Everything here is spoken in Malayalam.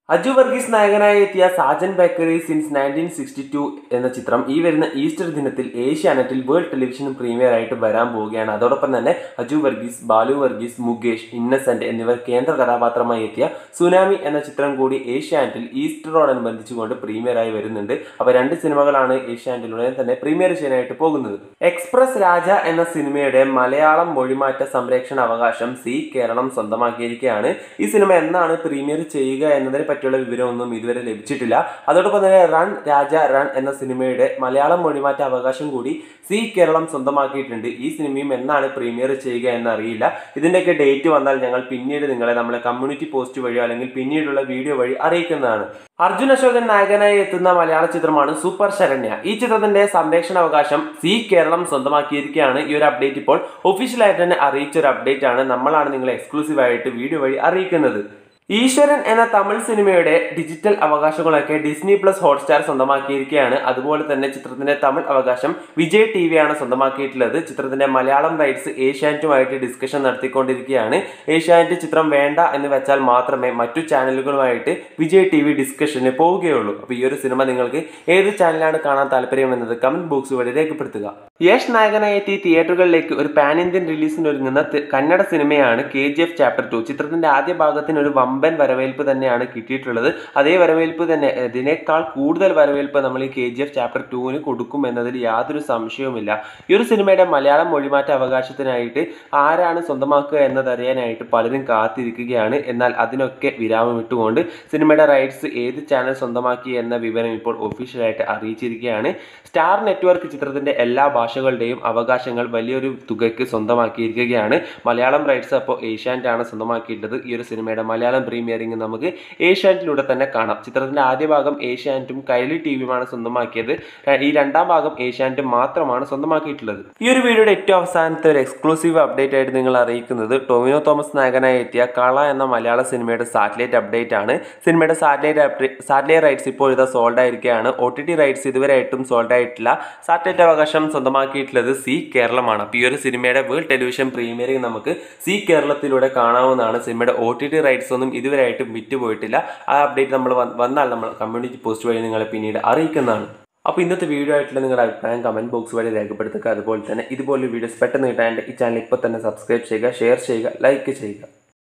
അജു വർഗീസ് നായകനായി എത്തിയ Sajan bakery since nineteen sixty two എന്ന ചിത്രം ഈ വരുന്ന ഈസ്റ്റർ ദിനത്തിൽ ഏഷ്യാനെറ്റിൽ വേൾഡ് ടെലിവിഷൻ പ്രീമിയർ ആയിട്ട് വരാൻ പോവുകയാണ് അതോടൊപ്പം തന്നെ അജു വർഗീസ് ബാലു വർഗീസ് മുകേഷ് ഇന്നസെന്റ് എന്നിവർ കേന്ദ്ര കഥാപാത്രമായി എത്തിയ സുനാമി എന്ന ചിത്രം കൂടി ഏഷ്യാനെറ്റിൽ ഈസ്റ്ററോടനുബന്ധിച്ചുകൊണ്ട് പ്രീമിയർ ആയി വരുന്നുണ്ട് അപ്പോൾ രണ്ട് സിനിമകളാണ് ഏഷ്യാനെറ്റിലൂടെ തന്നെ പ്രീമിയർ ചെയ്യാനായിട്ട് പോകുന്നത് എക്സ്പ്രസ് രാജ എന്ന സിനിമയുടെ മലയാളം മൊഴിമാറ്റ സംരക്ഷണ അവകാശം സി കേരളം സ്വന്തമാക്കിയിരിക്കുകയാണ് ഈ സിനിമ എന്നാണ് പ്രീമിയർ ചെയ്യുക എന്നതിനെ പറ്റിയുള്ള വിവരമൊന്നും ഇതുവരെ ലഭിച്ചിട്ടില്ല അതോടൊപ്പം തന്നെ റൺ രാജ റൺ എന്ന സിനിമയുടെ മലയാളം മൊഴിമാറ്റ അവകാശം കൂടി സി കേരളം സ്വന്തമാക്കിയിട്ടുണ്ട് ഈ സിനിമയും എന്നാണ് പ്രീമിയർ ചെയ്യുക എന്നറിയില്ല ഇതിൻ്റെയൊക്കെ ഡേറ്റ് വന്നാൽ ഞങ്ങൾ പിന്നീട് നിങ്ങളെ നമ്മളെ കമ്മ്യൂണിറ്റി പോസ്റ്റ് വഴിയോ അല്ലെങ്കിൽ പിന്നീടുള്ള വീഡിയോ വഴി അറിയിക്കുന്നതാണ് അർജുൻ അശോകൻ നായകനായി എത്തുന്ന മലയാള ചിത്രമാണ് സൂപ്പർ ശരണ്യ ഈ ചിത്രത്തിന്റെ സംരക്ഷണ അവകാശം സി കേരളം സ്വന്തമാക്കിയിരിക്കുകയാണ് ഈ ഒരു അപ്ഡേറ്റ് ഇപ്പോൾ ഒഫീഷ്യലായിട്ട് തന്നെ അറിയിച്ച ഒരു അപ്ഡേറ്റ് ആണ് നമ്മളാണ് നിങ്ങളെ എക്സ്ക്ലൂസീവ് ആയിട്ട് വീഡിയോ വഴി അറിയിക്കുന്നത് ഈശ്വരൻ എന്ന തമിഴ് സിനിമയുടെ ഡിജിറ്റൽ അവകാശങ്ങളൊക്കെ ഡിസ്നി പ്ലസ് ഹോട്ട്സ്റ്റാർ സ്വന്തമാക്കിയിരിക്കുകയാണ് അതുപോലെ തന്നെ ചിത്രത്തിന്റെ തമിഴ് അവകാശം വിജയ് ടി വി ആണ് സ്വന്തമാക്കിയിട്ടുള്ളത് ചിത്രത്തിന്റെ മലയാളം റൈറ്റ്സ് ഏഷ്യാനെറ്റുമായിട്ട് ഡിസ്കഷൻ നടത്തിക്കൊണ്ടിരിക്കുകയാണ് ഏഷ്യാനെറ്റ് ചിത്രം വേണ്ട എന്ന് വെച്ചാൽ മാത്രമേ മറ്റു ചാനലുകളുമായിട്ട് വിജയ് ടി വി ഡിസ്കഷന് പോവുകയുള്ളൂ അപ്പോൾ ഈ ഒരു സിനിമ നിങ്ങൾക്ക് ഏത് ചാനലാണ് കാണാൻ താല്പര്യം എന്നത് കമന്റ് ബോക്സ് വഴി രേഖപ്പെടുത്തുക യശ് നായകനായി എത്തി തിയേറ്ററുകളിലേക്ക് ഒരു പാൻ ഇന്ത്യൻ റിലീസിന് ഒരുങ്ങുന്ന തി- കന്നഡ സിനിമയാണ് K G F chapter two ചിത്രത്തിന്റെ ആദ്യ ഭാഗത്തിന് ഒരു വമ്പൻ വരവേൽപ്പ് തന്നെയാണ് കിട്ടിയിട്ടുള്ളത് അതേ വരവേൽപ്പ് തന്നെ ഇതിനേക്കാൾ കൂടുതൽ വരവേൽപ്പ് നമ്മൾ ഈ കെ ജി എഫ് ചാപ്റ്റർ ടുവിന് കൊടുക്കും എന്നതിൽ യാതൊരു സംശയവുമില്ല ഈ ഒരു സിനിമയുടെ മലയാളം മൊഴിമാറ്റ അവകാശത്തിനായിട്ട് ആരാണ് സ്വന്തമാക്കുക എന്നതറിയാനായിട്ട് പലരും കാത്തിരിക്കുകയാണ് എന്നാൽ അതിനൊക്കെ വിരാമം ഇട്ടുകൊണ്ട് സിനിമയുടെ റൈറ്റ്സ് ഏത് ചാനൽ സ്വന്തമാക്കി എന്ന വിവരം ഇപ്പോൾ ഒഫീഷ്യലായിട്ട് അറിയിച്ചിരിക്കുകയാണ് സ്റ്റാർ നെറ്റ്വർക്ക് ചിത്രത്തിന്റെ എല്ലാ ഭാഷകളുടെയും അവകാശങ്ങൾ വലിയൊരു തുകയ്ക്ക് സ്വന്തമാക്കിയിരിക്കുകയാണ് മലയാളം റൈറ്റ്സ് അപ്പോൾ ഏഷ്യാനെറ്റ് ആണ് സ്വന്തമാക്കിയിട്ടുള്ളത് ഈ ഒരു സിനിമയുടെ മലയാളം പ്രീമിയറിംഗ് നമുക്ക് ഏഷ്യാനെറ്റിലൂടെ തന്നെ കാണാം ചിത്രത്തിന്റെ ആദ്യ ഭാഗം ഏഷ്യാനെറ്റും കൈലി ടി വിയുമാണ് സ്വന്തമാക്കിയത് ര- ഈ രണ്ടാം ഭാഗം ഏഷ്യാനെറ്റ് മാത്രമാണ് സ്വന്തമാക്കിയിട്ടുള്ളത് ഈ ഒരു വീഡിയോയുടെ ഏറ്റവും അവസാനത്തെ ഒരു എക്സ്ക്ലൂസീവ് അപ്ഡേറ്റ് ആയിട്ട് നിങ്ങൾ അറിയിക്കുന്നത് ടൊമിനോ തോമസ് നായകനായി എത്തിയ കള എന്ന മലയാള സിനിമയുടെ സാറ്റലൈറ്റ് അപ്ഡേറ്റ് ആണ് സിനിമയുടെ സാറ്റലൈറ്റ് സാറ്റലൈറ്റ് റൈറ്റ്സ് ഇപ്പോൾ ഇതാ സോൾഡ് ആയിരിക്കുകയാണ് ഒ ടി ടി റൈറ്റ്സ് ഇതുവരെയായിട്ടും സോൾഡ് ആയിട്ടില്ല സാറ്റലൈറ്റ് അവകാശം സ്വന്തമാക്കിയിട്ടുള്ളത് സി കേരളമാണ് അപ്പോൾ ഈ ഒരു സിനിമയുടെ വേൾഡ് ടെലിവിഷൻ പ്രീമിയറിംഗ് നമുക്ക് സി കേരളത്തിലൂടെ കാണാവുന്നതാണ് സിനിമയുടെ ഒ ടി ടി റൈറ്റ്സ് ഒന്നും ഇതുവരെയായിട്ടും വിറ്റുപോയിട്ടില്ല ആ അപ്ഡേറ്റ് നമ്മൾ വന്ന് വന്നാൽ നമ്മൾ കമ്മ്യൂണിറ്റി പോസ്റ്റ് വഴി നിങ്ങളെ പിന്നീട് അറിയിക്കുന്നതാണ് അപ്പോൾ ഇന്നത്തെ വീഡിയോ ആയിട്ടുള്ള നിങ്ങളുടെ അഭിപ്രായം കമൻറ്റ് ബോക്സ് വഴി രേഖപ്പെടുത്തുക അതുപോലെ തന്നെ ഇതുപോലൊരു വീഡിയോസ് പെട്ടെന്ന് കിട്ടാൻ ഈ ചാനൽ ഇപ്പോൾ തന്നെ സബ്സ്ക്രൈബ് ചെയ്യുക ഷെയർ ചെയ്യുക ലൈക്ക് ചെയ്യുക